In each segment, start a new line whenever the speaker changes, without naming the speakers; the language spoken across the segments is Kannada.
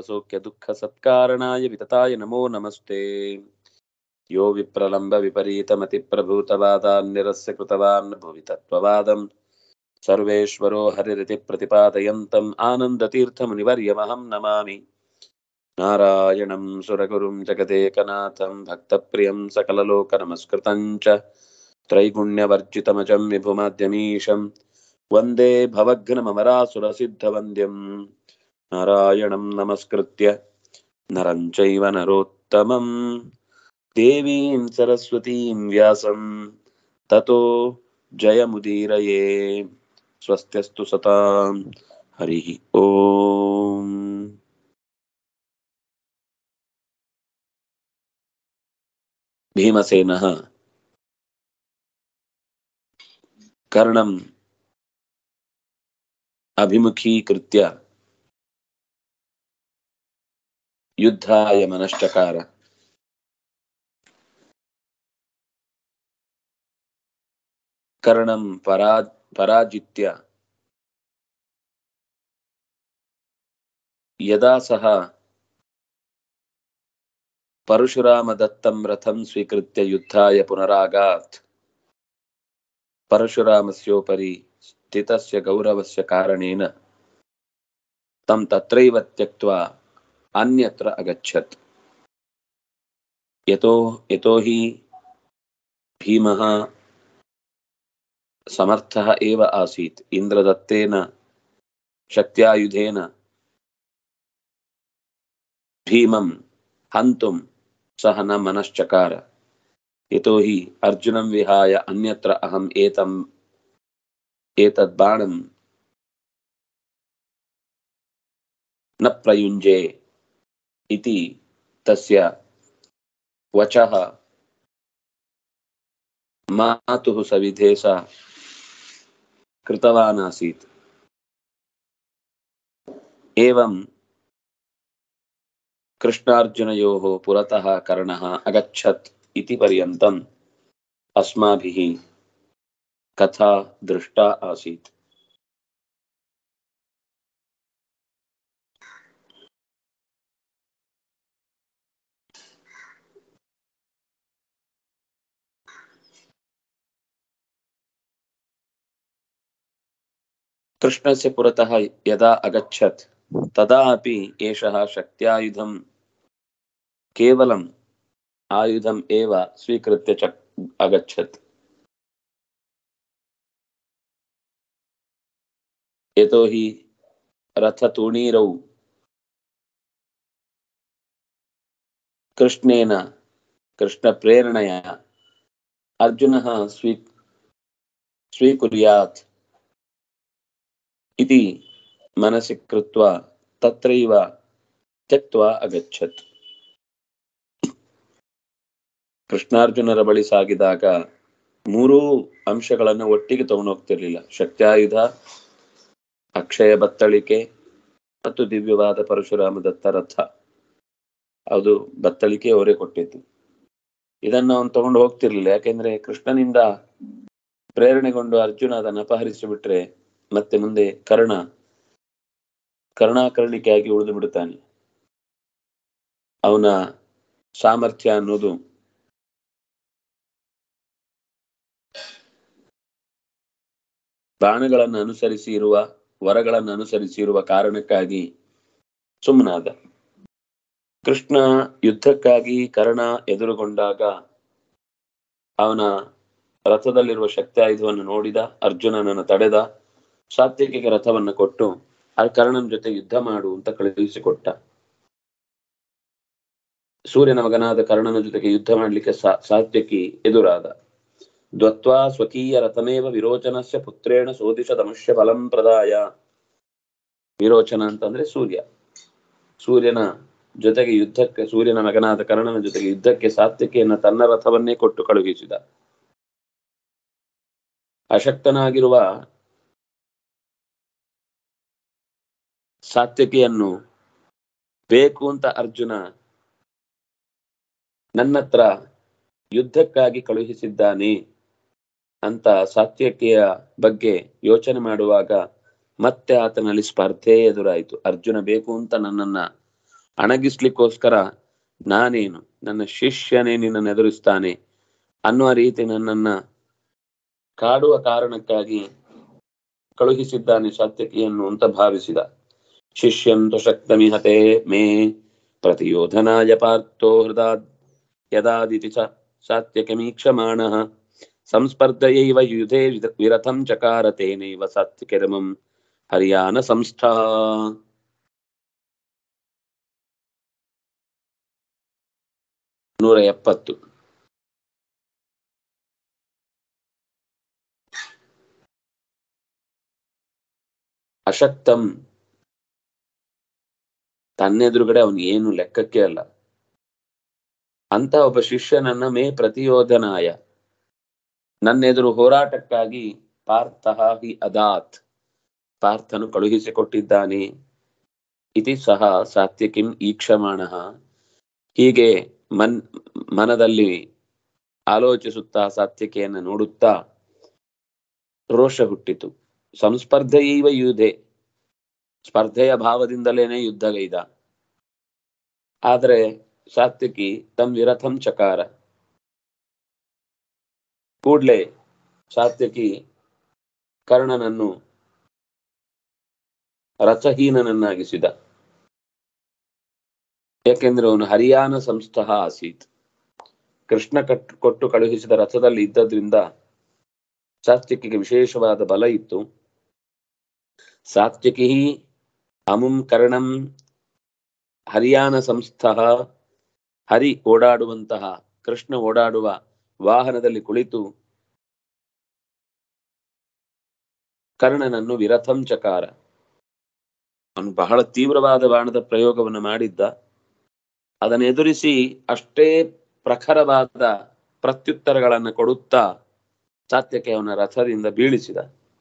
सर्वसौख्य दुःख सत्कारणाय वितताय नमो नमस्ते यो विप्रलम्ब विपरीतमतिप्रभूतवादान् निरस्य कृतवान् भुवि तत्त्ववादम् सर्वेश्वरो हरिरिति प्रतिपादयन्तम् आनन्दतीर्थमुनिवर्यमहं नमामि नारायणं सुरगुरुं जगदेकनाथं भक्तप्रियं सकललोकनमस्कृतं च त्रैगुण्यवर्जितमजं विभुमाद्यमीशं वन्दे भवघ्नममरासुरसिद्धवन्द्यं नारायणं नमस्कृत्य नरं चैव नरोत्तमं देवीं सरस्वतीं व्यासं ततो जयमुदीरये स्वस्त्यस्तु सतां हरिः ॐ भीमसेनः कर्णम् अभिमुखीकृत्य युद्धाय मनश्चकार कर्णं परा पराजित्य यदा सः परशुरामदत्तं रथं स्वीकृत्य युद्धाय पुनरागात् परशुरामस्योपरि स्थितस्य गौरवस्य कारणेन तं तत्रैव त्यक्त्वा अन्यत्र अगच्छत् यतो यतोहि भीमः समर्थः एव आसीत् इन्द्रदत्तेन शक्त्यायुधेन भीमं हन्तुं सः न मनश्चकार यतोहि अर्जुनं विहाय अन्यत्र अहम् एतम् एतद् बाणं न प्रयुञ्जे इति तस्य वचः मातुः सविधे स कृतवान् आसीत् एवं कृष्णार्जुनयोः पुरतः कर्णः अगच्छत् इति पर्यन्तम् अस्माभिः कथा दृष्टा आसीत् कृष्णस्य पुरतः यदा अगच्छत् तदा अपि एषः शक्त्यायुधं केवलम् आयुधम् एव स्वीकृत्य च अगच्छत् यतोहि रथतूणीरौ कृष्णेन कृष्णप्रेरणया अर्जुनः स्वी स्वीकुर्यात् इति मनसि कृत्वा तत्रैव त्यक्त्वा अगच्छत् ಕೃಷ್ಣಾರ್ಜುನರ ಬಳಿ ಸಾಗಿದಾಗ ಮೂರೂ ಅಂಶಗಳನ್ನು ಒಟ್ಟಿಗೆ ತಗೊಂಡು ಹೋಗ್ತಿರ್ಲಿಲ್ಲ ಶಕ್ತ್ಯಾಯುಧ ಅಕ್ಷಯ ಬತ್ತಳಿಕೆ ಮತ್ತು ದಿವ್ಯವಾದ ಪರಶುರಾಮ ದತ್ತ ರಥ ಅದು ಬತ್ತಳಿಕೆ ಅವರೇ ಕೊಟ್ಟಿದ್ದು ಇದನ್ನು ಅವನು ತಗೊಂಡು ಹೋಗ್ತಿರ್ಲಿಲ್ಲ ಯಾಕೆಂದ್ರೆ ಕೃಷ್ಣನಿಂದ ಪ್ರೇರಣೆಗೊಂಡು ಅರ್ಜುನ ಅದನ್ನು ಅಪಹರಿಸಿ ಬಿಟ್ರೆ ಮತ್ತೆ ಮುಂದೆ ಕರ್ಣ ಕರ್ಣಾಕರ್ಣಿಕೆಯಾಗಿ ಉಳಿದು ಬಿಡುತ್ತಾನೆ ಅವನ ಸಾಮರ್ಥ್ಯ ಅನ್ನೋದು ಬಾಣಗಳನ್ನು ಅನುಸರಿಸಿ ಇರುವ ವರಗಳನ್ನು ಅನುಸರಿಸಿ ಇರುವ ಕಾರಣಕ್ಕಾಗಿ ಸುಮ್ಮನಾದ ಕೃಷ್ಣ ಯುದ್ಧಕ್ಕಾಗಿ ಕರ್ಣ ಎದುರುಗೊಂಡಾಗ ಅವನ ರಥದಲ್ಲಿರುವ ಶಕ್ತಾಯುಧವನ್ನು ನೋಡಿದ ಅರ್ಜುನನನ್ನು ತಡೆದ ಸಾತ್ವಿಕಿಗೆ ರಥವನ್ನು ಕೊಟ್ಟು ಆ ಕರ್ಣನ ಜೊತೆ ಯುದ್ಧ ಮಾಡು ಅಂತ ಕಳುಹಿಸಿಕೊಟ್ಟ ಸೂರ್ಯನ ಮಗನಾದ ಕರ್ಣನ ಜೊತೆಗೆ ಯುದ್ಧ ಮಾಡಲಿಕ್ಕೆ ಸಾತ್ವಿಕಿ ಎದುರಾದ ದ್ವತ್ವಾ ಸ್ವಕೀಯ ರಥಮೇವ ವಿರೋಚನಸ್ಯ ಪುತ್ರೇಣ ಸೋದಿಶ ದಮಶ್ಯ ಫಲಂ ಪ್ರದಾಯ ವಿರೋಚನ ಅಂತಂದ್ರೆ ಸೂರ್ಯ ಸೂರ್ಯನ ಜೊತೆಗೆ ಯುದ್ಧಕ್ಕೆ ಸೂರ್ಯನ ಮಗನಾದ ಕರ್ಣನ ಜೊತೆಗೆ ಯುದ್ಧಕ್ಕೆ ಸಾತ್ವಿಕೆಯನ್ನ ತನ್ನ ರಥವನ್ನೇ ಕೊಟ್ಟು ಕಳುಹಿಸಿದ ಅಶಕ್ತನಾಗಿರುವ ಸಾತ್ವಿಕೆಯನ್ನು ಬೇಕು ಅಂತ ಅರ್ಜುನ ನನ್ನತ್ರ ಯುದ್ಧಕ್ಕಾಗಿ ಕಳುಹಿಸಿದ್ದಾನೆ ಅಂತ ಸಾತ್ವಿಕೆಯ ಬಗ್ಗೆ ಯೋಚನೆ ಮಾಡುವಾಗ ಮತ್ತೆ ಆತನಲ್ಲಿ ಸ್ಪರ್ಧೆ ಎದುರಾಯಿತು ಅರ್ಜುನ ಬೇಕು ಅಂತ ನನ್ನನ್ನ ಅಣಗಿಸ್ಲಿಕ್ಕೋಸ್ಕರ ನಾನೇನು ನನ್ನ ಶಿಷ್ಯನೇ ನಿನ್ನನ್ನು ಎದುರಿಸ್ತಾನೆ ಅನ್ನುವ ರೀತಿ ನನ್ನನ್ನ ಕಾಡುವ ಕಾರಣಕ್ಕಾಗಿ ಕಳುಹಿಸಿದ್ದಾನೆ ಸಾತ್ಯಕಿಯನ್ನು ಅಂತ ಭಾವಿಸಿದ ಶಿಷ್ಯಂತು ಶಕ್ತಮಿಹತೆ ಮೇ ಪ್ರತಿಯೋಧನಾಯ ಪಾರ್ಥೋ ಹೃದಾ ಯದಾದಿತಿ ಚ ಸಾತ್ಯಕಮೀಕ್ಷಮಾಣಃ ಸಂಸ್ಪರ್ಧಯೈವ ಯುಧೇ ವಿದ- ವಿರಥಂ ಚಕಾರ ತೇನೈವ ಸಾತ್ಯಕಿರಮಂ ಹರಿಯಾಣ ಸಂಸ್ಥಾ ನೂರ ಎಪ್ಪತ್ತು ಅಶಕ್ತಂ ತನ್ನೆದುರುಗಡೆ ಅವನು ಏನು ಲೆಕ್ಕಕ್ಕೆ ಅಲ್ಲ ಅಂತ ಒಬ್ಬ ಶಿಷ್ಯನನ್ನ ಮೇ ಪ್ರತಿಯೋಧನಾಯ ನನ್ನೆದುರು ಹೋರಾಟಕ್ಕಾಗಿ ಪಾರ್ಥಃ ಹಿ ಅದಾತ್ ಪಾರ್ಥನು ಕಳುಹಿಸಿಕೊಟ್ಟಿದ್ದಾನೆ ಇತಿ ಸಹ ಸಾತ್ಯಕಿಂ ಈಕ್ಷಮಾಣ ಹೀಗೆ ಮನ್ ಮನದಲ್ಲಿ ಆಲೋಚಿಸುತ್ತಾ ಸಾತ್ಯಕೆಯನ್ನು ನೋಡುತ್ತಾ ರೋಷ ಹುಟ್ಟಿತು ಸಂಸ್ಪರ್ಧೆಯೈವ ಯುಧೆ ಸ್ಪರ್ಧೆಯ ಭಾವದಿಂದಲೇನೆ ಯುದ್ಧಗೈದ ಆದರೆ ಸಾತ್ವಿಕಿ ತಂ ವಿರಥಂ ಚಕಾರ ಕೂಡ್ಲೆ ಸಾತ್ವಿಕಿ ಕರ್ಣನನ್ನು ರಥಹೀನನನ್ನಾಗಿಸಿದ ಏಕೆಂದ್ರೆ ಅವನು ಹರಿಯಾಣ ಸಂಸ್ಥಃ ಆಸೀತ್ ಕೃಷ್ಣ ಕಟ್ ಕೊಟ್ಟು ಕಳುಹಿಸಿದ ರಥದಲ್ಲಿ ಇದ್ದದ್ರಿಂದ ಸಾತ್ವಿಕಿಗೆ ವಿಶೇಷವಾದ ಬಲ ಇತ್ತು ಸಾತ್ವಿಕಿ ಅಮುಂ ಕರ್ಣಂ ಹರಿಯಾಣ ಸಂಸ್ಥಃ ಹರಿ ಓಡಾಡುವಂತಹ ಕೃಷ್ಣ ಓಡಾಡುವ ವಾಹನದಲ್ಲಿ ಕುಳಿತು ಕರ್ಣನನ್ನು ವಿರಥಂ ಚಕಾರ ಅವನು ಬಹಳ ತೀವ್ರವಾದ ಬಾಣದ ಪ್ರಯೋಗವನ್ನು ಮಾಡಿದ್ದ ಅದನ್ನು ಎದುರಿಸಿ ಅಷ್ಟೇ ಪ್ರಖರವಾದ ಪ್ರತ್ಯುತ್ತರಗಳನ್ನು ಕೊಡುತ್ತಾ ಸಾತ್ಯಕ್ಕೆ ಅವನ ರಥದಿಂದ ಬೀಳಿಸಿದ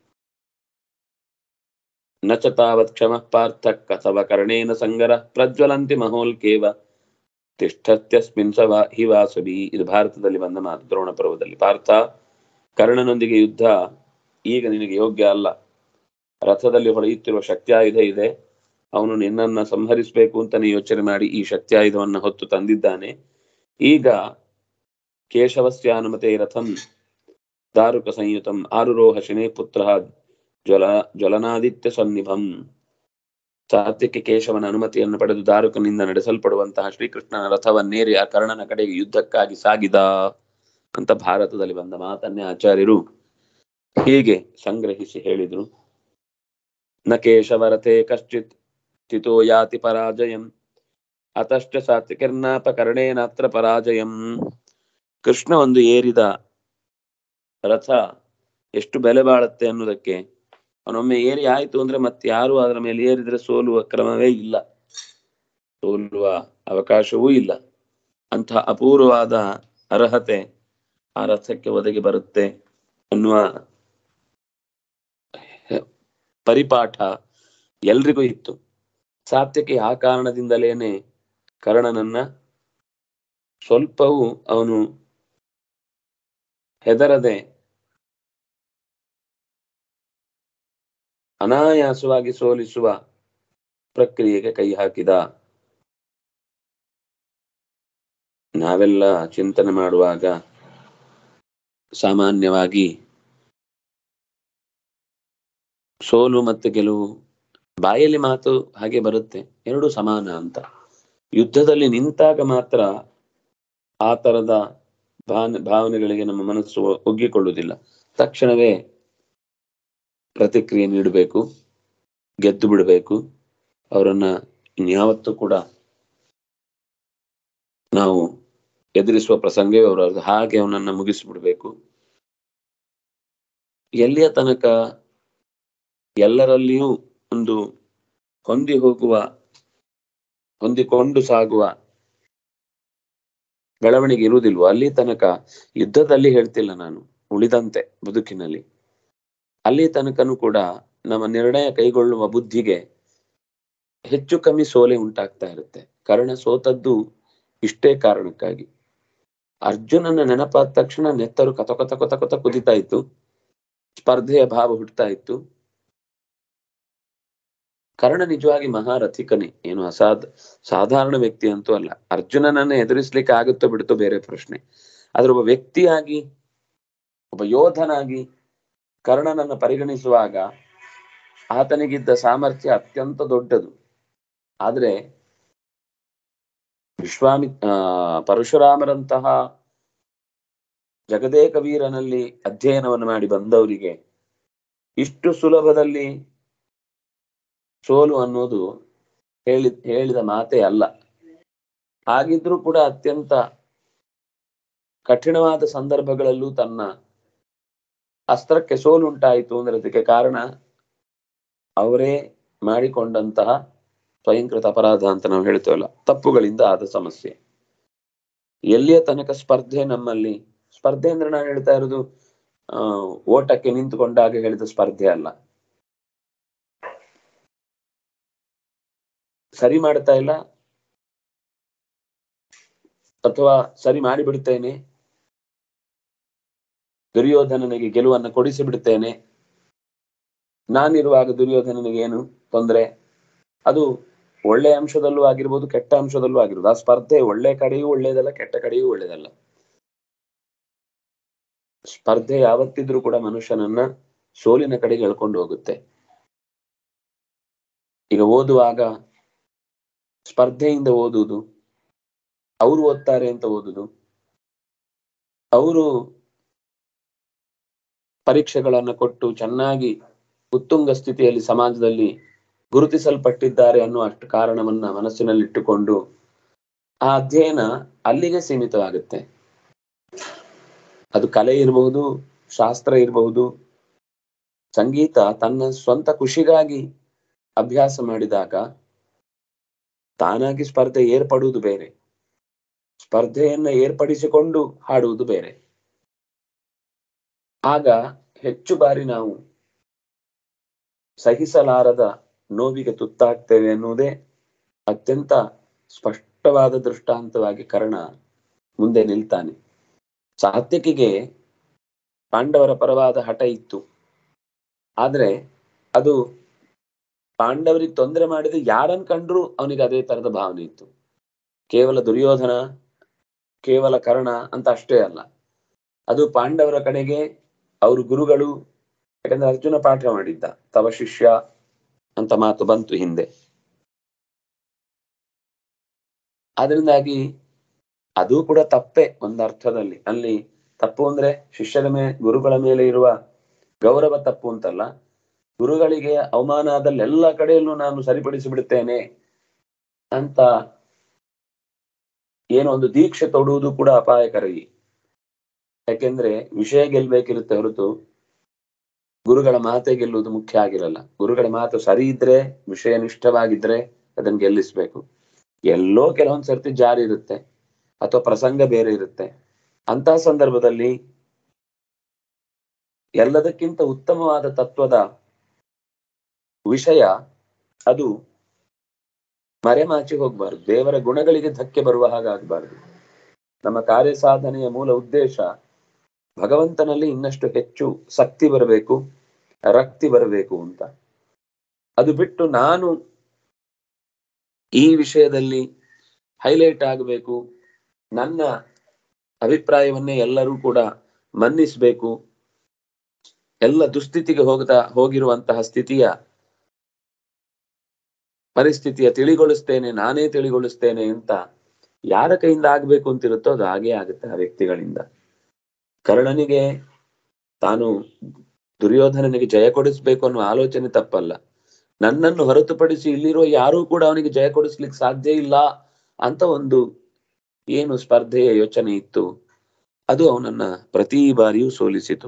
ನ ಚ ತಾವತ್ ಕ್ಷಮ ಪಾರ್ಥ ಕಥವ ಕರ್ಣೇನ ಸಂಗರ ಪ್ರಜ್ವಲಂತಿ ಮಹೋಲ್ಕೇವ ತಿಷ್ಠತ್ಯಸ್ಮಿನ್ ಸ ವಾ- ಹಿ ವಾಸವಿ ಇದು ಭಾರತದಲ್ಲಿ ಬಂದ ಮಾತು ದ್ರೋಣ ಪರ್ವದಲ್ಲಿ ಪಾರ್ಥ ಕರ್ಣನೊಂದಿಗೆ ಯುದ್ಧ ಈಗ ನಿನಗೆ ಯೋಗ್ಯ ಅಲ್ಲ ರಥದಲ್ಲಿ ಹೊಳೆಯುತ್ತಿರುವ ಶಕ್ತ್ಯಾಯುಧ ಇದೆ ಅವನು ನಿನ್ನನ್ನ ಸಂಹರಿಸಬೇಕು ಅಂತಾನೆ ಯೋಚನೆ ಮಾಡಿ ಈ ಶಕ್ತ್ಯಾಯುಧವನ್ನ ಹೊತ್ತು ತಂದಿದ್ದಾನೆ ಈಗ ಕೇಶವಸ್ಯಾನುಮತೆ ರಥಂ ದಾರುಕ ಸಂಯುತಂ ಆರುರೋಹ ಶನೇ ಪುತ್ರ ಜ್ವಲ ಜ್ವಲನಾದಿತ್ಯ ಸನ್ನಿಭಂ ಸಾತ್ವಿಕ ಕೇಶವನ ಅನುಮತಿಯನ್ನು ಪಡೆದು ದಾರುಕನಿಂದ ನಡೆಸಲ್ಪಡುವಂತಹ ಶ್ರೀಕೃಷ್ಣನ ರಥವನ್ನೇರಿ ಆ ಕರ್ಣನ ಕಡೆಗೆ ಯುದ್ಧಕ್ಕಾಗಿ ಸಾಗಿದ ಅಂತ ಭಾರತದಲ್ಲಿ ಬಂದ ಮಾತನ್ನೇ ಆಚಾರ್ಯರು ಹೀಗೆ ಸಂಗ್ರಹಿಸಿ ಹೇಳಿದ್ರು ನ ಕೇಶವರತೆ ಕಶ್ಚಿತ್ ಸ್ಥಿತೋ ಯಾತಿ ಪರಾಜಯಂ ಅತಶ್ಚ ಸಾತ್ವಿಕರ್ನಾಪಕರಣೇನಾತ್ರ ಪರಾಜಯಂ ಕೃಷ್ಣ ಒಂದು ಏರಿದ ರಥ ಎಷ್ಟು ಬೆಲೆ ಬಾಳುತ್ತೆ ಅನ್ನೋದಕ್ಕೆ ಅವನೊಮ್ಮೆ ಏರಿ ಆಯ್ತು ಅಂದ್ರೆ ಮತ್ತೆ ಯಾರು ಅದರ ಮೇಲೆ ಏರಿದ್ರೆ ಸೋಲುವ ಕ್ರಮವೇ ಇಲ್ಲ ಸೋಲುವ ಅವಕಾಶವೂ ಇಲ್ಲ ಅಂತಹ ಅಪೂರ್ವವಾದ ಅರ್ಹತೆ ಆ ರಥಕ್ಕೆ ಒದಗಿ ಬರುತ್ತೆ ಅನ್ನುವ ಪರಿಪಾಠ ಎಲ್ರಿಗೂ ಇತ್ತು ಸಾತ್ಯಕ್ಕೆ ಆ ಕಾರಣದಿಂದಲೇನೆ ಕರ್ಣನನ್ನ ಸ್ವಲ್ಪವೂ ಅವನು ಹೆದರದೆ ಅನಾಯಾಸವಾಗಿ ಸೋಲಿಸುವ ಪ್ರಕ್ರಿಯೆಗೆ ಕೈ ಹಾಕಿದ ನಾವೆಲ್ಲ ಚಿಂತನೆ ಮಾಡುವಾಗ ಸಾಮಾನ್ಯವಾಗಿ ಸೋಲು ಮತ್ತು ಗೆಲುವು ಬಾಯಲ್ಲಿ ಮಾತು ಹಾಗೆ ಬರುತ್ತೆ ಎರಡು ಸಮಾನ ಅಂತ ಯುದ್ಧದಲ್ಲಿ ನಿಂತಾಗ ಮಾತ್ರ ಆ ತರದ ಭಾನ ಭಾವನೆಗಳಿಗೆ ನಮ್ಮ ಮನಸ್ಸು ಒಗ್ಗಿಕೊಳ್ಳುವುದಿಲ್ಲ ತಕ್ಷಣವೇ ಪ್ರತಿಕ್ರಿಯೆ ನೀಡಬೇಕು ಗೆದ್ದು ಬಿಡಬೇಕು ಅವರನ್ನ ಇನ್ಯಾವತ್ತೂ ಕೂಡ ನಾವು ಎದುರಿಸುವ ಪ್ರಸಂಗವೇ ಅವರು ಹಾಗೆ ಅವನನ್ನ ಮುಗಿಸಿಬಿಡ್ಬೇಕು ಎಲ್ಲಿಯ ತನಕ ಎಲ್ಲರಲ್ಲಿಯೂ ಒಂದು ಹೊಂದಿ ಹೋಗುವ ಹೊಂದಿಕೊಂಡು ಸಾಗುವ ಬೆಳವಣಿಗೆ ಇರುವುದಿಲ್ವೋ ಅಲ್ಲಿ ತನಕ ಯುದ್ಧದಲ್ಲಿ ಹೇಳ್ತಿಲ್ಲ ನಾನು ಉಳಿದಂತೆ ಬದುಕಿನಲ್ಲಿ ಅಲ್ಲಿ ತನಕನೂ ಕೂಡ ನಮ್ಮ ನಿರ್ಣಯ ಕೈಗೊಳ್ಳುವ ಬುದ್ಧಿಗೆ ಹೆಚ್ಚು ಕಮ್ಮಿ ಸೋಲೆ ಉಂಟಾಗ್ತಾ ಇರುತ್ತೆ ಕಾರಣ ಸೋತದ್ದು ಇಷ್ಟೇ ಕಾರಣಕ್ಕಾಗಿ ಅರ್ಜುನನ ನೆನಪಾದ ತಕ್ಷಣ ನೆತ್ತರು ಕತ ಕತ ಕತ ಕತ ಕುದಿತಾ ಇತ್ತು ಸ್ಪರ್ಧೆಯ ಭಾವ ಹುಟ್ಟುತ್ತಾ ಇತ್ತು ಕರ್ಣ ನಿಜವಾಗಿ ಮಹಾರಥಿಕನೇ ಏನು ಅಸಾಧ ಸಾಧಾರಣ ವ್ಯಕ್ತಿ ಅಂತೂ ಅಲ್ಲ ಅರ್ಜುನನನ್ನ ಎದುರಿಸ್ಲಿಕ್ಕೆ ಆಗುತ್ತೋ ಬಿಡುತ್ತೋ ಬೇರೆ ಪ್ರಶ್ನೆ ಆದ್ರೆ ಒಬ್ಬ ವ್ಯಕ್ತಿಯಾಗಿ ಒಬ್ಬ ಯೋಧನಾಗಿ ಕರ್ಣನನ್ನ ಪರಿಗಣಿಸುವಾಗ ಆತನಿಗಿದ್ದ ಸಾಮರ್ಥ್ಯ ಅತ್ಯಂತ ದೊಡ್ಡದು ಆದ್ರೆ ವಿಶ್ವಾಮಿ ಆ ಪರಶುರಾಮರಂತಹ ಜಗದೇಕ ವೀರನಲ್ಲಿ ಅಧ್ಯಯನವನ್ನು ಮಾಡಿ ಬಂದವರಿಗೆ ಇಷ್ಟು ಸುಲಭದಲ್ಲಿ ಸೋಲು ಅನ್ನೋದು ಹೇಳಿ ಹೇಳಿದ ಮಾತೇ ಅಲ್ಲ ಹಾಗಿದ್ರೂ ಕೂಡ ಅತ್ಯಂತ ಕಠಿಣವಾದ ಸಂದರ್ಭಗಳಲ್ಲೂ ತನ್ನ ಅಸ್ತ್ರಕ್ಕೆ ಸೋಲುಂಟಾಯಿತು ಅಂದ್ರೆ ಅದಕ್ಕೆ ಕಾರಣ ಅವರೇ ಮಾಡಿಕೊಂಡಂತಹ ಸ್ವಯಂಕೃತ ಅಪರಾಧ ಅಂತ ನಾವು ಹೇಳ್ತೇವಲ್ಲ ತಪ್ಪುಗಳಿಂದ ಆದ ಸಮಸ್ಯೆ ಎಲ್ಲಿಯ ತನಕ ಸ್ಪರ್ಧೆ ನಮ್ಮಲ್ಲಿ ಸ್ಪರ್ಧೆ ಅಂದ್ರೆ ನಾನು ಹೇಳ್ತಾ ಇರೋದು ಆ ಓಟಕ್ಕೆ ನಿಂತುಕೊಂಡಾಗ ಹೇಳಿದ ಸ್ಪರ್ಧೆ ಅಲ್ಲ ಸರಿ ಮಾಡ್ತಾ ಇಲ್ಲ ಅಥವಾ ಸರಿ ಮಾಡಿಬಿಡ್ತೇನೆ ದುರ್ಯೋಧನನಿಗೆ ಗೆಲುವನ್ನು ಕೊಡಿಸಿ ಬಿಡ್ತೇನೆ ನಾನಿರುವಾಗ ದುರ್ಯೋಧನನಿಗೆ ಏನು ತೊಂದರೆ ಅದು ಒಳ್ಳೆ ಅಂಶದಲ್ಲೂ ಆಗಿರ್ಬೋದು ಕೆಟ್ಟ ಅಂಶದಲ್ಲೂ ಆಗಿರ್ಬೋದು ಆ ಸ್ಪರ್ಧೆ ಒಳ್ಳೆ ಕಡೆಯೂ ಒಳ್ಳೇದಲ್ಲ ಕೆಟ್ಟ ಕಡೆಯೂ ಒಳ್ಳೇದಲ್ಲ ಸ್ಪರ್ಧೆ ಯಾವತ್ತಿದ್ರೂ ಕೂಡ ಮನುಷ್ಯನನ್ನ ಸೋಲಿನ ಕಡೆಗೆ ಎಳ್ಕೊಂಡು ಹೋಗುತ್ತೆ ಈಗ ಓದುವಾಗ ಸ್ಪರ್ಧೆಯಿಂದ ಓದುವುದು ಅವರು ಓದ್ತಾರೆ ಅಂತ ಓದುದು ಅವರು ಪರೀಕ್ಷೆಗಳನ್ನ ಕೊಟ್ಟು ಚೆನ್ನಾಗಿ ಉತ್ತುಂಗ ಸ್ಥಿತಿಯಲ್ಲಿ ಸಮಾಜದಲ್ಲಿ ಗುರುತಿಸಲ್ಪಟ್ಟಿದ್ದಾರೆ ಅನ್ನುವ ಅಷ್ಟು ಕಾರಣವನ್ನ ಮನಸ್ಸಿನಲ್ಲಿಟ್ಟುಕೊಂಡು ಆ ಅಧ್ಯಯನ ಅಲ್ಲಿಗೆ ಸೀಮಿತವಾಗುತ್ತೆ ಅದು ಕಲೆ ಇರಬಹುದು ಶಾಸ್ತ್ರ ಇರಬಹುದು ಸಂಗೀತ ತನ್ನ ಸ್ವಂತ ಖುಷಿಗಾಗಿ ಅಭ್ಯಾಸ ಮಾಡಿದಾಗ ತಾನಾಗಿ ಸ್ಪರ್ಧೆ ಏರ್ಪಡುವುದು ಬೇರೆ ಸ್ಪರ್ಧೆಯನ್ನ ಏರ್ಪಡಿಸಿಕೊಂಡು ಹಾಡುವುದು ಬೇರೆ ಆಗ ಹೆಚ್ಚು ಬಾರಿ ನಾವು ಸಹಿಸಲಾರದ ನೋವಿಗೆ ತುತ್ತಾಗ್ತೇವೆ ಎನ್ನುವುದೇ ಅತ್ಯಂತ ಸ್ಪಷ್ಟವಾದ ದೃಷ್ಟಾಂತವಾಗಿ ಕರ್ಣ ಮುಂದೆ ನಿಲ್ತಾನೆ ಸಾತ್ಯಕಿಗೆ ಪಾಂಡವರ ಪರವಾದ ಹಠ ಇತ್ತು ಆದ್ರೆ ಅದು ಪಾಂಡವರಿಗೆ ತೊಂದರೆ ಮಾಡಿದ ಯಾರನ್ ಕಂಡ್ರು ಅವನಿಗೆ ಅದೇ ತರದ ಭಾವನೆ ಇತ್ತು ಕೇವಲ ದುರ್ಯೋಧನ ಕೇವಲ ಕರ್ಣ ಅಂತ ಅಷ್ಟೇ ಅಲ್ಲ ಅದು ಪಾಂಡವರ ಕಡೆಗೆ ಅವರು ಗುರುಗಳು ಯಾಕಂದ್ರೆ ಅರ್ಜುನ ಪಾಠ ಮಾಡಿದ್ದ ತವ ಶಿಷ್ಯ ಅಂತ ಮಾತು ಬಂತು ಹಿಂದೆ ಅದರಿಂದಾಗಿ ಅದು ಕೂಡ ತಪ್ಪೆ ಒಂದು ಅರ್ಥದಲ್ಲಿ ಅಲ್ಲಿ ತಪ್ಪು ಅಂದ್ರೆ ಶಿಷ್ಯರ ಮೇಲೆ ಗುರುಗಳ ಮೇಲೆ ಇರುವ ಗೌರವ ತಪ್ಪು ಅಂತಲ್ಲ ಗುರುಗಳಿಗೆ ಅವಮಾನ ಆದಲ್ಲಿ ಎಲ್ಲ ಕಡೆಯಲ್ಲೂ ನಾನು ಸರಿಪಡಿಸಿ ಬಿಡುತ್ತೇನೆ ಅಂತ ಏನೋ ಒಂದು ದೀಕ್ಷೆ ತೊಡುವುದು ಕೂಡ ಅಪಾಯಕರಿ ಯಾಕೆಂದ್ರೆ ವಿಷಯ ಗೆಲ್ಬೇಕಿರುತ್ತೆ ಹೊರತು ಗುರುಗಳ ಮಾತೆ ಗೆಲ್ಲುವುದು ಮುಖ್ಯ ಆಗಿರಲ್ಲ ಗುರುಗಳ ಮಾತು ಸರಿ ಇದ್ರೆ ವಿಷಯ ನಿಷ್ಠವಾಗಿದ್ರೆ ಅದನ್ನ ಗೆಲ್ಲಿಸ್ಬೇಕು ಎಲ್ಲೋ ಕೆಲವೊಂದ್ ಸರ್ತಿ ಜಾರಿ ಇರುತ್ತೆ ಅಥವಾ ಪ್ರಸಂಗ ಬೇರೆ ಇರುತ್ತೆ ಅಂತ ಸಂದರ್ಭದಲ್ಲಿ ಎಲ್ಲದಕ್ಕಿಂತ ಉತ್ತಮವಾದ ತತ್ವದ ವಿಷಯ ಅದು ಮರೆಮಾಚಿ ಹೋಗ್ಬಾರ್ದು ದೇವರ ಗುಣಗಳಿಗೆ ಧಕ್ಕೆ ಬರುವ ಹಾಗಾಗಬಾರ್ದು ನಮ್ಮ ಕಾರ್ಯ ಸಾಧನೆಯ ಮೂಲ ಉದ್ದೇಶ ಭಗವಂತನಲ್ಲಿ ಇನ್ನಷ್ಟು ಹೆಚ್ಚು ಶಕ್ತಿ ಬರಬೇಕು ರಕ್ತಿ ಬರಬೇಕು ಅಂತ ಅದು ಬಿಟ್ಟು ನಾನು ಈ ವಿಷಯದಲ್ಲಿ ಹೈಲೈಟ್ ಆಗಬೇಕು ನನ್ನ ಅಭಿಪ್ರಾಯವನ್ನೇ ಎಲ್ಲರೂ ಕೂಡ ಮನ್ನಿಸ್ಬೇಕು ಎಲ್ಲ ದುಸ್ಥಿತಿಗೆ ಹೋಗದ ಹೋಗಿರುವಂತಹ ಸ್ಥಿತಿಯ ಪರಿಸ್ಥಿತಿಯ ತಿಳಿಗೊಳಿಸ್ತೇನೆ ನಾನೇ ತಿಳಿಗೊಳಿಸ್ತೇನೆ ಅಂತ ಯಾರ ಕೈಯಿಂದ ಆಗ್ಬೇಕು ಅಂತಿರುತ್ತೋ ಅದು ಹಾಗೇ ಆಗುತ್ತೆ ಆ ವ್ಯಕ್ತಿಗಳಿಂದ ಕರ್ಣನಿಗೆ ತಾನು ದುರ್ಯೋಧನನಿಗೆ ಜಯ ಕೊಡಿಸ್ಬೇಕು ಅನ್ನೋ ಆಲೋಚನೆ ತಪ್ಪಲ್ಲ ನನ್ನನ್ನು ಹೊರತುಪಡಿಸಿ ಇಲ್ಲಿರುವ ಯಾರೂ ಕೂಡ ಅವನಿಗೆ ಜಯ ಕೊಡಿಸ್ಲಿಕ್ಕೆ ಸಾಧ್ಯ ಇಲ್ಲ ಅಂತ ಒಂದು ಏನು ಸ್ಪರ್ಧೆಯ ಯೋಚನೆ ಇತ್ತು ಅದು ಅವನನ್ನ ಪ್ರತಿ ಬಾರಿಯೂ ಸೋಲಿಸಿತು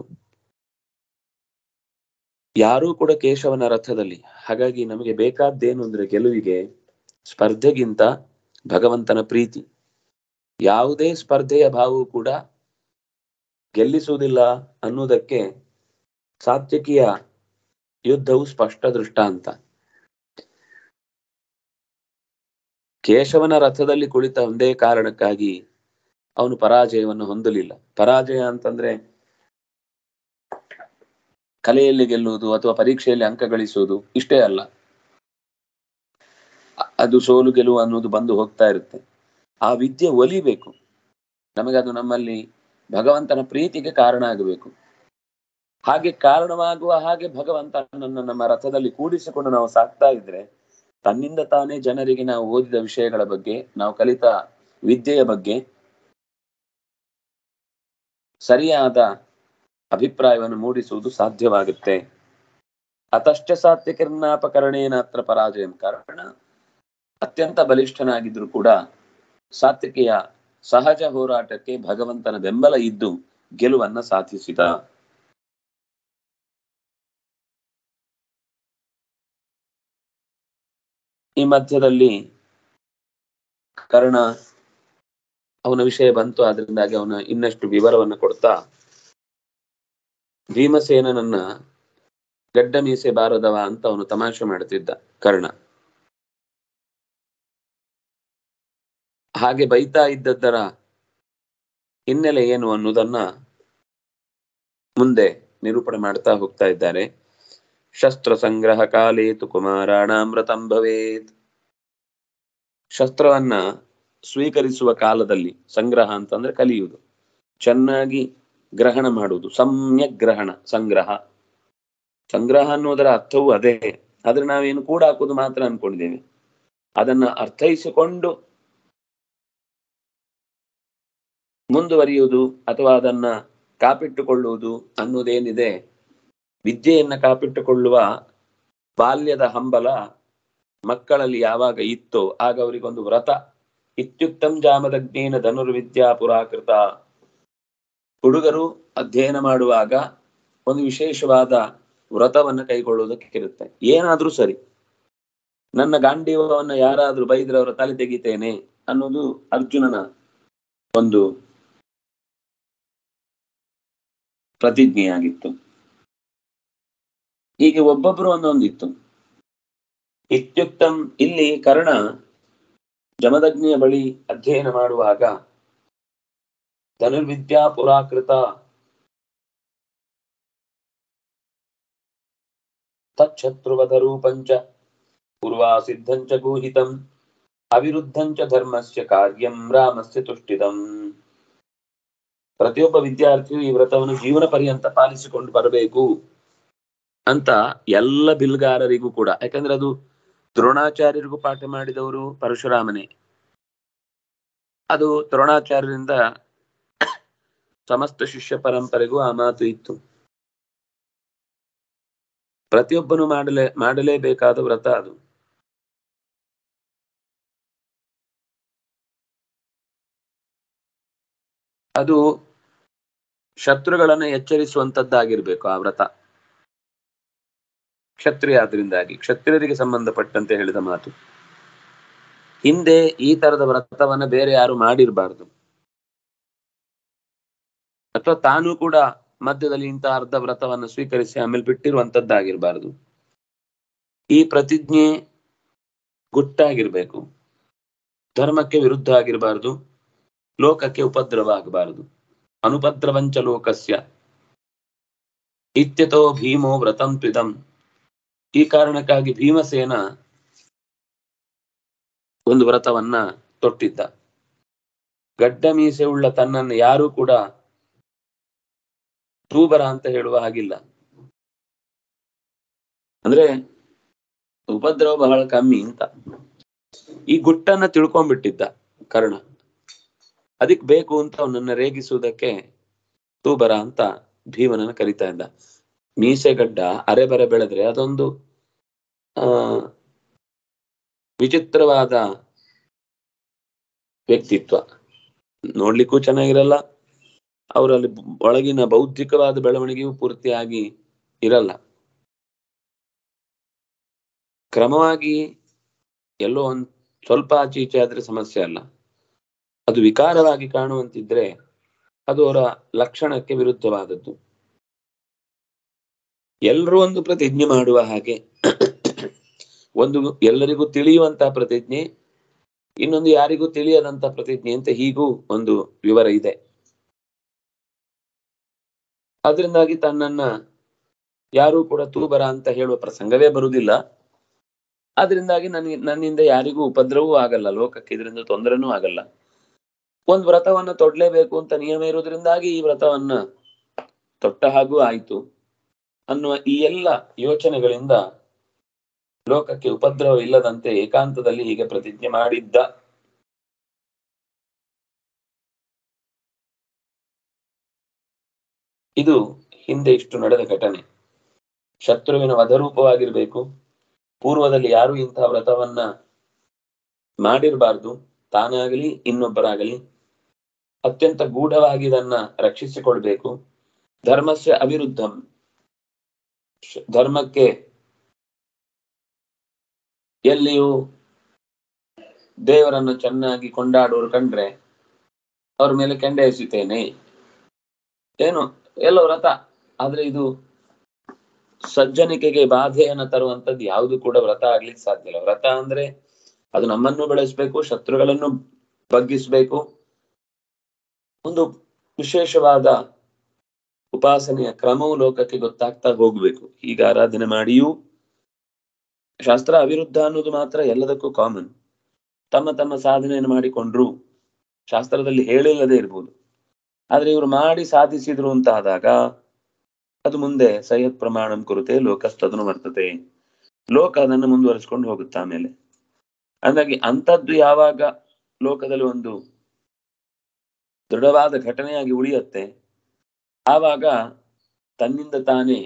ಯಾರೂ ಕೂಡ ಕೇಶವನ ರಥದಲ್ಲಿ ಹಾಗಾಗಿ ನಮಗೆ ಬೇಕಾದ್ದೇನು ಅಂದ್ರೆ ಗೆಲುವಿಗೆ ಸ್ಪರ್ಧೆಗಿಂತ ಭಗವಂತನ ಪ್ರೀತಿ ಯಾವುದೇ ಸ್ಪರ್ಧೆಯ ಭಾವವು ಕೂಡ ಗೆಲ್ಲಿಸುವುದಿಲ್ಲ ಅನ್ನುವುದಕ್ಕೆ ಸಾತ್ವಿಕಿಯ ಯುದ್ಧವು ಸ್ಪಷ್ಟ ದೃಷ್ಟಾಂತ ಕೇಶವನ ರಥದಲ್ಲಿ ಕುಳಿತ ಒಂದೇ ಕಾರಣಕ್ಕಾಗಿ ಅವನು ಪರಾಜಯವನ್ನು ಹೊಂದಲಿಲ್ಲ ಪರಾಜಯ ಅಂತಂದ್ರೆ ಕಲೆಯಲ್ಲಿ ಗೆಲ್ಲುವುದು ಅಥವಾ ಪರೀಕ್ಷೆಯಲ್ಲಿ ಅಂಕ ಗಳಿಸುವುದು ಇಷ್ಟೇ ಅಲ್ಲ ಅ- ಅದು ಸೋಲು ಗೆಲುವು ಅನ್ನೋದು ಬಂದು ಹೋಗ್ತಾ ಇರುತ್ತೆ ಆ ವಿದ್ಯೆ ಒಲಿಬೇಕು ನಮಗದು ನಮ್ಮಲ್ಲಿ ಭಗವಂತನ ಪ್ರೀತಿಗೆ ಕಾರಣ ಆಗಬೇಕು ಹಾಗೆ ಕಾರಣವಾಗುವ ಹಾಗೆ ಭಗವಂತನನ್ನು ನಮ್ಮ ರಥದಲ್ಲಿ ಕೂಡಿಸಿಕೊಂಡು ನಾವು ಸಾಕ್ತಾ ಇದ್ರೆ ತನ್ನಿಂದ ತಾನೇ ಜನರಿಗೆ ನಾವು ಓದಿದ ವಿಷಯಗಳ ಬಗ್ಗೆ ನಾವು ಕಲಿತ ವಿದ್ಯೆಯ ಬಗ್ಗೆ ಸರಿಯಾದ ಅಭಿಪ್ರಾಯವನ್ನು ಮೂಡಿಸುವುದು ಸಾಧ್ಯವಾಗುತ್ತೆ ಅತಶ್ಚ ಸಾತ್ಯ ಕಿರ್ನಾಪಕರಣೇನ ಅತ್ರ ಪರಾಜಯಂ ಕಾರಣ ಅತ್ಯಂತ ಬಲಿಷ್ಠನಾಗಿದ್ರು ಕೂಡ ಸಾತ್ವಿಕೆಯ ಸಹಜ ಹೋರಾಟಕ್ಕೆ ಭಗವಂತನ ಬೆಂಬಲ ಇದ್ದು ಗೆಲುವನ್ನ ಸಾಧಿಸಿದ ಈ ಮಧ್ಯದಲ್ಲಿ ಕರ್ಣ ಅವನ ವಿಷಯ ಬಂತು ಅದರಿಂದಾಗಿ ಅವನ ಇನ್ನಷ್ಟು ವಿವರವನ್ನ ಕೊಡ್ತಾ ಭೀಮಸೇನನನ್ನ ಗಡ್ಡ ಮೀಸೆ ಬಾರದವ ಅಂತ ಅವನು ತಮಾಷೆ ಮಾಡ್ತಿದ್ದ ಕರ್ಣ ಹಾಗೆ ಬೈತಾ ಇದ್ದದ್ದರ ಹಿನ್ನೆಲೆ ಏನು ಅನ್ನೋದನ್ನ ಮುಂದೆ ನಿರೂಪಣೆ ಮಾಡ್ತಾ ಹೋಗ್ತಾ ಇದ್ದಾರೆ ಶಸ್ತ್ರ ಸಂಗ್ರಹ ಕಾಲೇತು ಕುಮಾರಾಣಾಮೃತಂ ಭವೇತ್ ಶಸ್ತ್ರವನ್ನ ಸ್ವೀಕರಿಸುವ ಕಾಲದಲ್ಲಿ ಸಂಗ್ರಹ ಅಂತಂದ್ರೆ ಕಲಿಯುವುದು ಚೆನ್ನಾಗಿ ಗ್ರಹಣ ಮಾಡುವುದು ಸಮ್ಯಕ್ ಗ್ರಹಣ ಸಂಗ್ರಹ ಸಂಗ್ರಹ ಅನ್ನೋದರ ಅರ್ಥವೂ ಅದೇ ಆದ್ರೆ ನಾವೇನು ಕೂಡ ಹಾಕುದು ಮಾತ್ರ ಅನ್ಕೊಂಡಿದ್ದೇವೆ ಅದನ್ನ ಅರ್ಥೈಸಿಕೊಂಡು ಮುಂದುವರಿಯುವುದು ಅಥವಾ ಅದನ್ನ ಕಾಪಿಟ್ಟುಕೊಳ್ಳುವುದು ಅನ್ನೋದೇನಿದೆ ವಿದ್ಯೆಯನ್ನ ಕಾಪಿಟ್ಟುಕೊಳ್ಳುವ ಬಾಲ್ಯದ ಹಂಬಲ ಮಕ್ಕಳಲ್ಲಿ ಯಾವಾಗ ಇತ್ತೋ ಆಗ ಅವರಿಗೊಂದು ವ್ರತ ಇತ್ಯುಕ್ತಂ ಜಾಮದಗ್ನೇನ ಧನುರ್ವಿದ್ಯಾ ಪುರಾಕೃತ ಹುಡುಗರು ಅಧ್ಯಯನ ಮಾಡುವಾಗ ಒಂದು ವಿಶೇಷವಾದ ವ್ರತವನ್ನ ಕೈಗೊಳ್ಳುವುದಕ್ಕೆ ಇರುತ್ತೆ ಏನಾದ್ರೂ ಸರಿ ನನ್ನ ಗಾಂಡೀವವನ್ನ ಯಾರಾದ್ರೂ ಬೈದ್ರೆ ಅವರ ತಲೆ ತೆಗಿತೇನೆ ಅನ್ನೋದು ಅರ್ಜುನನ ಒಂದು ಪ್ರತಿಜ್ಞೆಯಾಗಿತ್ತು ಹೀಗೆ ಒಬ್ಬೊಬ್ರು ಒಂದೊಂದಿತ್ತು ಇತ್ಯುಕ್ತಂ ಇಲ್ಲಿ ಕರ್ಣ ಜಮದಗ್ನಿಯ ಬಳಿ ಅಧ್ಯಯನ ಮಾಡುವಾಗ ಧನುರ್ವಿದ್ಯಾ ಪುರಾಕೃತ ತಚ್ಛತ್ರುವಧ ರೂಪಂಚ ಪೂರ್ವಾ ಸಿದ್ಧಂಚ ಗೂಹಿತಂ ಅವಿರುದ್ಧಂಚ ಧರ್ಮಸ್ಯ ಕಾರ್ಯಂ ರಾಮಸ್ಯ ತುಷ್ಟಿದಂ ಪ್ರತಿಯೊಬ್ಬ ವಿದ್ಯಾರ್ಥಿಯು ಈ ವ್ರತವನ್ನು ಜೀವನ ಪರ್ಯಂತ ಪಾಲಿಸಿಕೊಂಡು ಬರಬೇಕು ಅಂತ ಎಲ್ಲ ಬಿಲ್ಗಾರರಿಗೂ ಕೂಡ ಯಾಕಂದ್ರೆ ಅದು ದ್ರೋಣಾಚಾರ್ಯರಿಗೂ ಪಾಠ ಮಾಡಿದವರು ಪರಶುರಾಮನೇ ಅದು ದ್ರೋಣಾಚಾರ್ಯರಿಂದ ಸಮಸ್ತ ಶಿಷ್ಯ ಪರಂಪರೆಗೂ ಆ ಮಾತು ಇತ್ತು ಪ್ರತಿಯೊಬ್ಬನು ಮಾಡಲೇ ಮಾಡಲೇಬೇಕಾದ ವ್ರತ ಅದು ಅದು ಶತ್ರುಗಳನ್ನ ಎಚ್ಚರಿಸುವಂತದ್ದಾಗಿರ್ಬೇಕು ಆ ವ್ರತ ಕ್ಷತ್ರಿಯ ಆದ್ರಿಂದಾಗಿ ಕ್ಷತ್ರಿಯರಿಗೆ ಸಂಬಂಧಪಟ್ಟಂತೆ ಹೇಳಿದ ಮಾತು ಹಿಂದೆ ಈ ತರದ ವ್ರತವನ್ನ ಬೇರೆ ಯಾರು ಮಾಡಿರಬಾರ್ದು ಅಥವಾ ತಾನು ಕೂಡ ಮಧ್ಯದಲ್ಲಿ ಇಂತಹ ಅರ್ಧ ವ್ರತವನ್ನು ಸ್ವೀಕರಿಸಿ ಆಮೇಲೆ ಬಿಟ್ಟಿರುವಂತದ್ದಾಗಿರ್ಬಾರ್ದು ಈ ಪ್ರತಿಜ್ಞೆ ಗುಟ್ಟಾಗಿರ್ಬೇಕು ಧರ್ಮಕ್ಕೆ ವಿರುದ್ಧ ಆಗಿರಬಾರ್ದು ಲೋಕಕ್ಕೆ ಉಪದ್ರವ ಆಗಬಾರದು ಅನುಪದ್ರವಂಚ ಲೋಕಸ್ಯ ಇತ್ಯತೋ ಭೀಮೋ ವ್ರತಂ ತ್ವಿದಂ ಈ ಕಾರಣಕ್ಕಾಗಿ ಭೀಮಸೇನ ಒಂದು ವ್ರತವನ್ನ ತೊಟ್ಟಿದ್ದ ಗಡ್ಡ ಮೀಸೆ ಉಳ್ಳ ತನ್ನನ್ನು ಯಾರೂ ಕೂಡ ತೂಬರ ಅಂತ ಹೇಳುವ ಹಾಗಿಲ್ಲ ಅಂದ್ರೆ ಉಪದ್ರವ ಬಹಳ ಕಮ್ಮಿ ಅಂತ ಈ ಗುಟ್ಟನ್ನ ತಿಳ್ಕೊಂಡ್ಬಿಟ್ಟಿದ್ದ ಕರ್ಣ ಅದಕ್ ಬೇಕು ಅಂತ ಅವನನ್ನ ರೇಗಿಸುವುದಕ್ಕೆ ತೂಬರ ಅಂತ ಭೀಮನನ್ನ ಕರಿತಾ ಇದ್ದ ಮೀಸೆಗಡ್ಡ ಅರೆಬರೆ ಬೆಳೆದ್ರೆ ಅದೊಂದು ಆ ವಿಚಿತ್ರವಾದ ವ್ಯಕ್ತಿತ್ವ ನೋಡ್ಲಿಕ್ಕೂ ಚೆನ್ನಾಗಿರಲ್ಲ ಅವರಲ್ಲಿ ಒಳಗಿನ ಬೌದ್ಧಿಕವಾದ ಬೆಳವಣಿಗೆಯೂ ಪೂರ್ತಿಯಾಗಿ ಇರಲ್ಲ ಕ್ರಮವಾಗಿ ಎಲ್ಲೋ ಒಂದ್ ಸ್ವಲ್ಪ ಆಚೆ ಈಚೆ ಆದ್ರೆ ಸಮಸ್ಯೆ ಅಲ್ಲ ಅದು ವಿಕಾರವಾಗಿ ಕಾಣುವಂತಿದ್ರೆ ಅದು ಅವರ ಲಕ್ಷಣಕ್ಕೆ ವಿರುದ್ಧವಾದದ್ದು ಎಲ್ಲರೂ ಒಂದು ಪ್ರತಿಜ್ಞೆ ಮಾಡುವ ಹಾಗೆ ಒಂದು ಎಲ್ಲರಿಗೂ ತಿಳಿಯುವಂತಹ ಪ್ರತಿಜ್ಞೆ ಇನ್ನೊಂದು ಯಾರಿಗೂ ತಿಳಿಯದಂತ ಪ್ರತಿಜ್ಞೆ ಅಂತ ಹೀಗೂ ಒಂದು ವಿವರ ಇದೆ ಅದರಿಂದಾಗಿ ತನ್ನನ್ನ ಯಾರೂ ಕೂಡ ತೂಬರ ಅಂತ ಹೇಳುವ ಪ್ರಸಂಗವೇ ಬರುವುದಿಲ್ಲ ಅದರಿಂದಾಗಿ ನನಗೆ ನನ್ನಿಂದ ಯಾರಿಗೂ ಉಪದ್ರವೂ ಆಗಲ್ಲ ಲೋಕಕ್ಕೆ ಇದರಿಂದ ತೊಂದರೆನೂ ಆಗಲ್ಲ ಒಂದ್ ವ್ರತವನ್ನ ತೊಡ್ಲೇಬೇಕು ಅಂತ ನಿಯಮ ಇರುವುದರಿಂದಾಗಿ ಈ ವ್ರತವನ್ನ ತೊಟ್ಟ ಹಾಗೂ ಆಯ್ತು ಅನ್ನುವ ಈ ಎಲ್ಲ ಯೋಚನೆಗಳಿಂದ ಲೋಕಕ್ಕೆ ಉಪದ್ರವ ಇಲ್ಲದಂತೆ ಏಕಾಂತದಲ್ಲಿ ಹೀಗೆ ಪ್ರತಿಜ್ಞೆ ಮಾಡಿದ್ದ ಇದು ಹಿಂದೆ ಇಷ್ಟು ನಡೆದ ಘಟನೆ ಶತ್ರುವಿನ ವಧರೂಪವಾಗಿರ್ಬೇಕು ಪೂರ್ವದಲ್ಲಿ ಯಾರು ಇಂತಹ ವ್ರತವನ್ನ ಮಾಡಿರಬಾರ್ದು ತಾನಾಗಲಿ ಇನ್ನೊಬ್ಬರಾಗಲಿ ಅತ್ಯಂತ ಗೂಢವಾಗಿ ಇದನ್ನ ರಕ್ಷಿಸಿಕೊಳ್ಬೇಕು ಧರ್ಮಸ್ಯ ಅವಿರುದ್ಧಂ ಶ- ಧರ್ಮಕ್ಕೆ ಎಲ್ಲಿಯೂ ದೇವರನ್ನು ಚೆನ್ನಾಗಿ ಕೊಂಡಾಡುವರು ಕಂಡ್ರೆ ಅವ್ರ ಮೇಲೆ ಕೆಂಡ ಎಸಿತೇನೆ ಏನು ಎಲ್ಲೋ ವ್ರತ ಆದ್ರೆ ಇದು ಸಜ್ಜನಿಕೆಗೆ ಬಾಧೆಯನ್ನ ತರುವಂತದ್ದು ಯಾವುದು ಕೂಡ ವ್ರತ ಆಗ್ಲಿಕ್ಕೆ ಸಾಧ್ಯ ಇಲ್ಲ ವ್ರತ ಅಂದ್ರೆ ಅದು ನಮ್ಮನ್ನು ಬೆಳೆಸ್ಬೇಕು ಶತ್ರುಗಳನ್ನು ಬಗ್ಗಿಸ್ಬೇಕು ಒಂದು ವಿಶೇಷವಾದ ಉಪಾಸನೆಯ ಕ್ರಮವು ಲೋಕಕ್ಕೆ ಗೊತ್ತಾಗ್ತಾ ಹೋಗ್ಬೇಕು ಈಗ ಆರಾಧನೆ ಮಾಡಿಯೂ ಶಾಸ್ತ್ರ ಅವಿರುದ್ಧ ಅನ್ನೋದು ಮಾತ್ರ ಎಲ್ಲದಕ್ಕೂ ಕಾಮನ್ ತಮ್ಮ ತಮ್ಮ ಸಾಧನೆಯನ್ನು ಮಾಡಿಕೊಂಡ್ರು ಶಾಸ್ತ್ರದಲ್ಲಿ ಹೇಳಿಲ್ಲದೆ ಇರ್ಬೋದು ಆದ್ರೆ ಇವರು ಮಾಡಿ ಸಾಧಿಸಿದ್ರು ಅಂತ ಆದಾಗ ಅದು ಮುಂದೆ ಸೈಯದ್ ಪ್ರಮಾಣಂ ಕುರಿತೆ ಲೋಕಸ್ತದನು ವರ್ತತೆ ಲೋಕ ಅದನ್ನು ಮುಂದುವರಿಸಿಕೊಂಡು ಹೋಗುತ್ತೆ ಆಮೇಲೆ ಹಾಗಾಗಿ ಅಂಥದ್ದು ಯಾವಾಗ ಲೋಕದಲ್ಲಿ ಒಂದು ದೃಢವಾದ ಘಟನೆಯಾಗಿ ಉಳಿಯುತ್ತೆ ಆವಾಗ ತನ್ನಿಂದ ತಾನೇ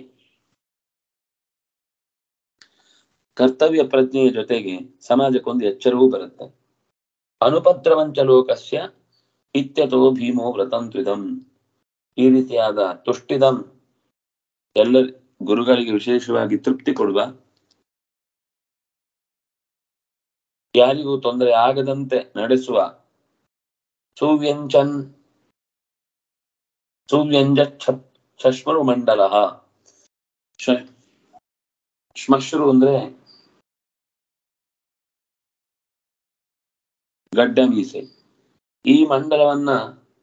ಕರ್ತವ್ಯ ಪ್ರಜ್ಞೆಯ ಜೊತೆಗೆ ಸಮಾಜಕ್ಕೊಂದು ಎಚ್ಚರವೂ ಬರುತ್ತೆ ಅನುಪದ್ರವಂಚ ಲೋಕಸ್ಯ ಇತ್ಯತೋ ಭೀಮೋ ವ್ರತಂತ್ವಿದಂ ಈ ರೀತಿಯಾದ ತುಷ್ಟಿದಂ ಎಲ್ಲ ಗುರುಗಳಿಗೆ ವಿಶೇಷವಾಗಿ ತೃಪ್ತಿ ಕೊಡುವ ಯಾರಿಗೂ ತೊಂದರೆ ಆಗದಂತೆ ನಡೆಸುವ ಸುವ್ಯಂಜನ್ ಸುವ್ಯಂಜ ಶಶ್ಮರು ಮಂಡಲ ಶ್ಮಶ್ರು ಅಂದ್ರೆ ಗಡ್ಡ ಮೀಸೆ ಈ ಮಂಡಲವನ್ನ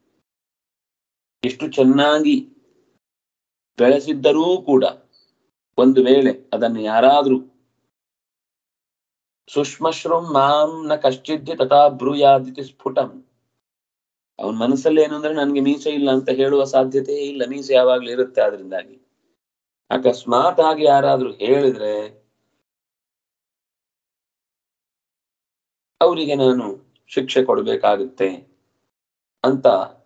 ಎಷ್ಟು ಚೆನ್ನಾಗಿ ಬೆಳೆಸಿದ್ದರೂ ಕೂಡ ಒಂದು ವೇಳೆ ಅದನ್ನು ಯಾರಾದ್ರೂ ಸುಷ್ಮಶ್ರುಂ ಮಾಂ ನ ಕಶ್ಚಿದ್ಯ ತಥಾ ಬ್ರೂಯಾದಿತಿ ಸ್ಫುಟಂ ಅವನ ಮನಸ್ಸಲ್ಲಿ ಏನು ಅಂದ್ರೆ ನನ್ಗೆ ಮೀಸೆ ಇಲ್ಲ ಅಂತ ಹೇಳುವ ಸಾಧ್ಯತೆ ಇಲ್ಲ ಮೀಸೆ ಯಾವಾಗ್ಲೂ ಇರುತ್ತೆ ಆದ್ರಿಂದಾಗಿ ಅಕಸ್ಮಾತ್ ಆಗಿ ಯಾರಾದ್ರೂ ಹೇಳಿದ್ರೆ ಅವರಿಗೆ ನಾನು ಶಿಕ್ಷೆ ಕೊಡ್ಬೇಕಾಗುತ್ತೆ ಅಂತ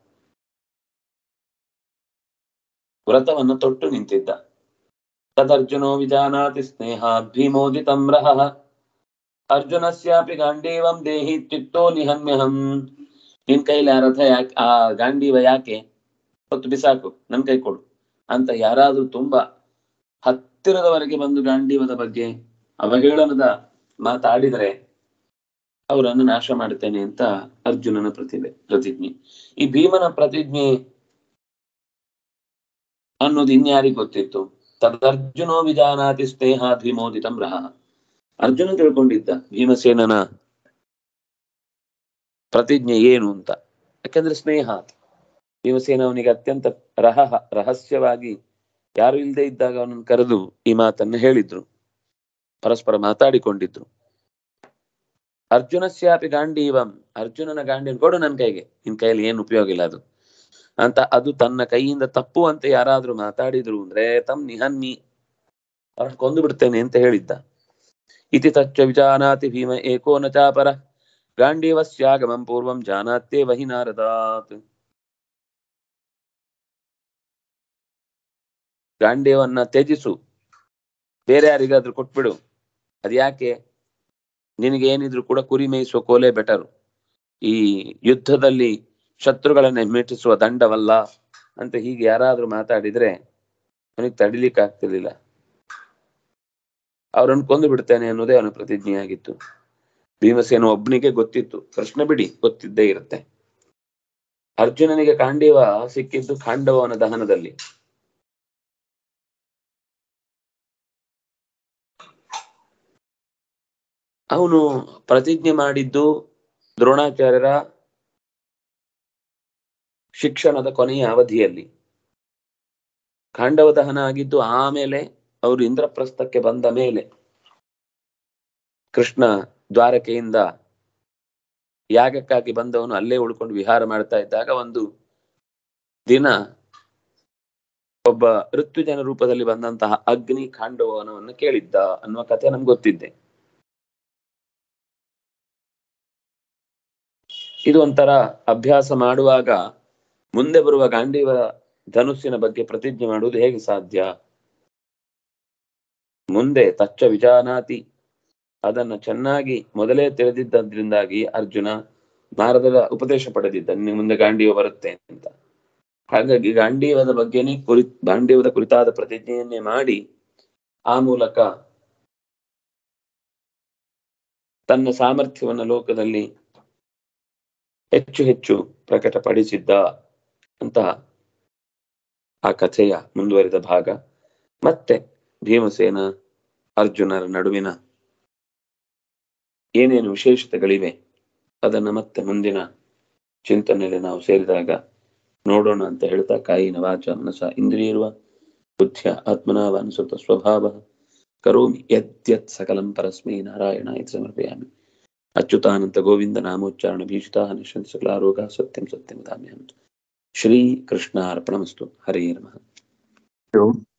ವ್ರತವನ್ನು ತೊಟ್ಟು ನಿಂತಿದ್ದ ತದರ್ಜುನೋ ವಿಜಾನಾತಿ ಸ್ನೇಹಾತ್ ಭೀಮೋದಿತಂ ರಹಃ ಅರ್ಜುನಸ್ಯಾಪಿ ಗಾಂಡೀವಂ ದೇಹಿ ಇತ್ಯುಕ್ತೋ ನಿಹನ್ಯಹಂ ನಿನ್ ಕೈಲಿ ಆ ರಥ ಯಾಕೆ ಆ ಗಾಂಡೀವ ಯಾಕೆ ಹೊತ್ತು ಬಿಸಾಕು ನನ್ ಕೈ ಕೊಡು ಅಂತ ಯಾರಾದ್ರೂ ತುಂಬಾ ಹತ್ತಿರದವರೆಗೆ ಬಂದು ಗಾಂಡೀವದ ಬಗ್ಗೆ ಅವಹೇಳನದ ಮಾತಾಡಿದರೆ ಅವರನ್ನು ನಾಶ ಮಾಡುತ್ತೇನೆ ಅಂತ ಅರ್ಜುನನ ಪ್ರತಿಭೆ ಪ್ರತಿಜ್ಞೆ ಈ ಭೀಮನ ಪ್ರತಿಜ್ಞೆ ಅನ್ನೋದು ಇನ್ಯಾರಿಗೆ ಗೊತ್ತಿತ್ತು ತದರ್ಜುನೋ ವಿಜಾನಾತಿ ಸ್ನೇಹ ಭೀಮೋದಿತಂ ರಹ ಅರ್ಜುನ ತಿಳ್ಕೊಂಡಿದ್ದ ಭೀಮಸೇನನ ಪ್ರತಿಜ್ಞೆ ಏನು ಅಂತ ಯಾಕಂದ್ರೆ ಸ್ನೇಹ ಭೀಮಸೇನ ಅವನಿಗೆ ಅತ್ಯಂತ ರಹ ರಹಸ್ಯವಾಗಿ ಯಾರು ಇಲ್ಲದೆ ಇದ್ದಾಗ ಅವನನ್ನು ಕರೆದು ಈ ಮಾತನ್ನ ಹೇಳಿದ್ರು ಪರಸ್ಪರ ಮಾತಾಡಿಕೊಂಡಿದ್ರು ಅರ್ಜುನಸ್ಯಾಪಿ ಗಾಂಡೀವಂ ಅರ್ಜುನನ ಗಾಂಡೀವ್ ಕೊಡು ನನ್ನ ಕೈಗೆ ನಿನ್ ಕೈಯಲ್ಲಿ ಏನು ಉಪಯೋಗ ಇಲ್ಲ ಅದು ಅಂತ ಅದು ತನ್ನ ಕೈಯಿಂದ ತಪ್ಪು ಅಂತ ಯಾರಾದ್ರೂ ಮಾತಾಡಿದ್ರು ಅಂದ್ರೆ ತಮ್ ನಿಹನ್ಮಿ ಅವ್ರನ್ನ ಕೊಂದು ಬಿಡ್ತೇನೆ ಅಂತ ಹೇಳಿದ್ದ ಇತಿ ತಚ್ಚ ವಿಜಾನಾತಿ ಭೀಮ ಏಕೋ ನ ಚಾಪರ ಗಾಂಡೀವಸ್ಯಾಗಮಂ ಪೂರ್ವಂ ಜಾನಾತ್ಯೇ ವಹಿ ನಾರದಾತ್ ಗಾಂಡೀವನ್ನ ತ್ಯಜಿಸು ಬೇರೆ ಯಾರಿಗಾದ್ರೂ ಕೊಟ್ಬಿಡು ಅದ್ಯಾಕೆ ನಿನಗೆ ಏನಿದ್ರು ಕೂಡ ಕುರಿ ಮೇಯಿಸುವ ಕೋಲೆ ಬೆಟರು ಈ ಯುದ್ಧದಲ್ಲಿ ಶತ್ರುಗಳನ್ನ ಮೆಟ್ಟಿಸುವ ದಂಡವಲ್ಲ ಅಂತ ಹೀಗೆ ಯಾರಾದ್ರೂ ಮಾತಾಡಿದ್ರೆ ಅವನಿಗೆ ತಡಿಲಿಕ್ಕೆ ಆಗ್ತಿರ್ಲಿಲ್ಲ ಅವರನ್ನು ಕೊಂದು ಬಿಡ್ತೇನೆ ಅನ್ನೋದೇ ಅವನ ಪ್ರತಿಜ್ಞೆಯಾಗಿತ್ತು ಭೀಮಸೇನ ಒಬ್ಬನಿಗೆ ಗೊತ್ತಿತ್ತು ಕೃಷ್ಣ ಬಿಡಿ ಗೊತ್ತಿದ್ದೇ ಇರುತ್ತೆ ಅರ್ಜುನನಿಗೆ ಕಾಂಡೀವ ಸಿಕ್ಕಿದ್ದು ಖಾಂಡವನ ದಹನದಲ್ಲಿ ಅವನು ಪ್ರತಿಜ್ಞೆ ಮಾಡಿದ್ದು ದ್ರೋಣಾಚಾರ್ಯರ ಶಿಕ್ಷಣದ ಕೊನೆಯ ಅವಧಿಯಲ್ಲಿ ಖಾಂಡವ ದಹನ ಆಗಿದ್ದು ಆಮೇಲೆ ಅವರು ಇಂದ್ರಪ್ರಸ್ಥಕ್ಕೆ ಬಂದ ಮೇಲೆ ಕೃಷ್ಣ ದ್ವಾರಕೆಯಿಂದ ಯಾಗಕ್ಕಾಗಿ ಬಂದವನು ಅಲ್ಲೇ ಉಳ್ಕೊಂಡು ವಿಹಾರ ಮಾಡ್ತಾ ಇದ್ದಾಗ ಒಂದು ದಿನ ಒಬ್ಬ ಋತ್ವಿಜನ ರೂಪದಲ್ಲಿ ಬಂದಂತಹ ಅಗ್ನಿ ಖಾಂಡವನವನ್ನು ಕೇಳಿದ್ದ ಅನ್ನುವ ಕಥೆ ನಮ್ಗೆ ಗೊತ್ತಿದ್ದೆ ಇದು ಒಂಥರ ಅಭ್ಯಾಸ ಮಾಡುವಾಗ ಮುಂದೆ ಬರುವ ಗಾಂಡೀವ ಧನುಸ್ಸಿನ ಬಗ್ಗೆ ಪ್ರತಿಜ್ಞೆ ಮಾಡುವುದು ಹೇಗೆ ಸಾಧ್ಯ ಮುಂದೆ ತಚ್ಚ ವಿಜಾನಾತಿ ಅದನ್ನ ಚೆನ್ನಾಗಿ ಮೊದಲೇ ತಿಳಿದಿದ್ದದ್ರಿಂದಾಗಿ ಅರ್ಜುನ ನಾರದರ ಉಪದೇಶ ಪಡೆದಿದ್ದ ನಿನ್ನ ಮುಂದೆ ಗಾಂಡೀವ ಬರುತ್ತೆ ಅಂತ ಹಾಗಾಗಿ ಗಾಂಡೀವದ ಬಗ್ಗೆನೇ ಕುರಿ ಗಾಂಡೀವದ ಕುರಿತಾದ ಪ್ರತಿಜ್ಞೆಯನ್ನೇ ಮಾಡಿ ಆ ಮೂಲಕ ತನ್ನ ಸಾಮರ್ಥ್ಯವನ್ನು ಲೋಕದಲ್ಲಿ ಹೆಚ್ಚು ಹೆಚ್ಚು ಪ್ರಕಟಪಡಿಸಿದ್ದ ಅಂತ ಆ ಕಥೆಯ ಮುಂದುವರಿದ ಭಾಗ ಮತ್ತೆ ಭೀಮಸೇನ ಅರ್ಜುನರ ನಡುವಿನ ಏನೇನು ವಿಶೇಷತೆಗಳಿವೆ ಅದನ್ನ ಮತ್ತೆ ಮುಂದಿನ ಚಿಂತನೆಯಲ್ಲಿ ನಾವು ಸೇರಿದಾಗ ನೋಡೋಣ ಅಂತ ಹೇಳ್ತಾ ಕಾಯಿನ ವಾಚ ಮನಸ ಇಂದ್ರಿಯರುವ ಬುದ್ಧಿಯ ಆತ್ಮನಾವನುಸೃತ ಸ್ವಭಾವ ಕರೋಮಿ ಯದ್ಯತ್ ಸಕಲಂ ಪರಸ್ಮೈ ನಾರಾಯಣ ಇದು ಸಮರ್ಪಯಾಮಿ ಅಚ್ಯುತಾನಂತ ಗೋವಿಂದ ನಾಮೋಚ್ಚಾರಣ ಭೀಷಿತಾ ನಿಶಂತ ಸಕಲಾರೋಗ ಸತ್ಯಂ ಸತ್ಯಂ ಧಾಮ್ಯಂ ಶ್ರೀ ಕೃಷ್ಣಾರ್ಪಣಮಸ್ತು ಹರೇ ನಮಃ